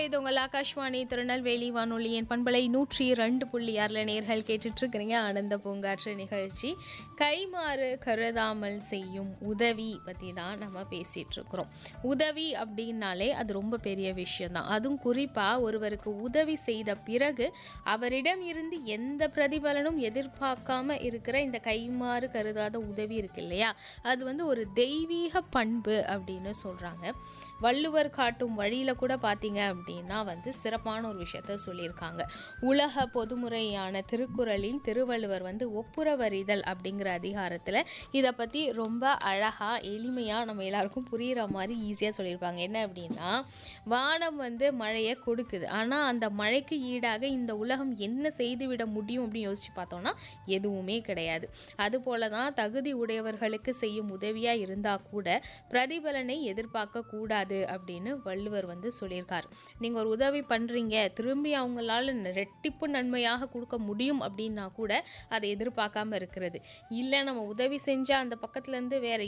இது உங்கள் ஆகாஷ்வாணி திருநெல்வேலி வானொலியின் பண்பலை நூற்றி ரெண்டு புள்ளி ஆறுல நேர்கள் கேட்டுட்டு இருக்கிறீங்க ஆனந்த பூங்காற்று நிகழ்ச்சி கைமாறு கருதாமல் செய்யும் உதவி பற்றி தான் நம்ம பேசிட்டு இருக்கிறோம் உதவி அப்படின்னாலே அது ரொம்ப பெரிய விஷயம்தான் அதுவும் குறிப்பாக ஒருவருக்கு உதவி செய்த பிறகு அவரிடம் இருந்து எந்த பிரதிபலனும் எதிர்பார்க்காம இருக்கிற இந்த கைமாறு கருதாத உதவி இருக்கு இல்லையா அது வந்து ஒரு தெய்வீக பண்பு அப்படின்னு சொல்கிறாங்க வள்ளுவர் காட்டும் வழியில் கூட பார்த்தீங்க அப்படின்னா வந்து சிறப்பான ஒரு விஷயத்த சொல்லியிருக்காங்க உலக பொதுமுறையான திருக்குறளில் திருவள்ளுவர் வந்து ஒப்புரவறிதல் அப்படிங்கிற அதிகாரத்தில் இதை பற்றி ரொம்ப அழகாக எளிமையாக நம்ம எல்லாருக்கும் புரிகிற மாதிரி ஈஸியாக சொல்லியிருப்பாங்க என்ன அப்படின்னா வானம் வந்து மழையை கொடுக்குது ஆனால் அந்த மழைக்கு ஈடாக இந்த உலகம் என்ன செய்துவிட முடியும் அப்படின்னு யோசிச்சு பார்த்தோம்னா எதுவுமே கிடையாது அதுபோல தான் தகுதி உடையவர்களுக்கு செய்யும் உதவியாக இருந்தால் கூட பிரதிபலனை எதிர்பார்க்க கூடாது அப்படின்னு வள்ளுவர் வந்து சொல்லியிருக்கார் நீங்கள் ஒரு உதவி பண்ணுறீங்க திரும்பி அவங்களால ரெட்டிப்பு நன்மையாக கொடுக்க முடியும் அப்படின்னா கூட அதை எதிர்பார்க்காம இருக்கிறது இல்லை நம்ம உதவி செஞ்சால் அந்த பக்கத்துலேருந்து வேற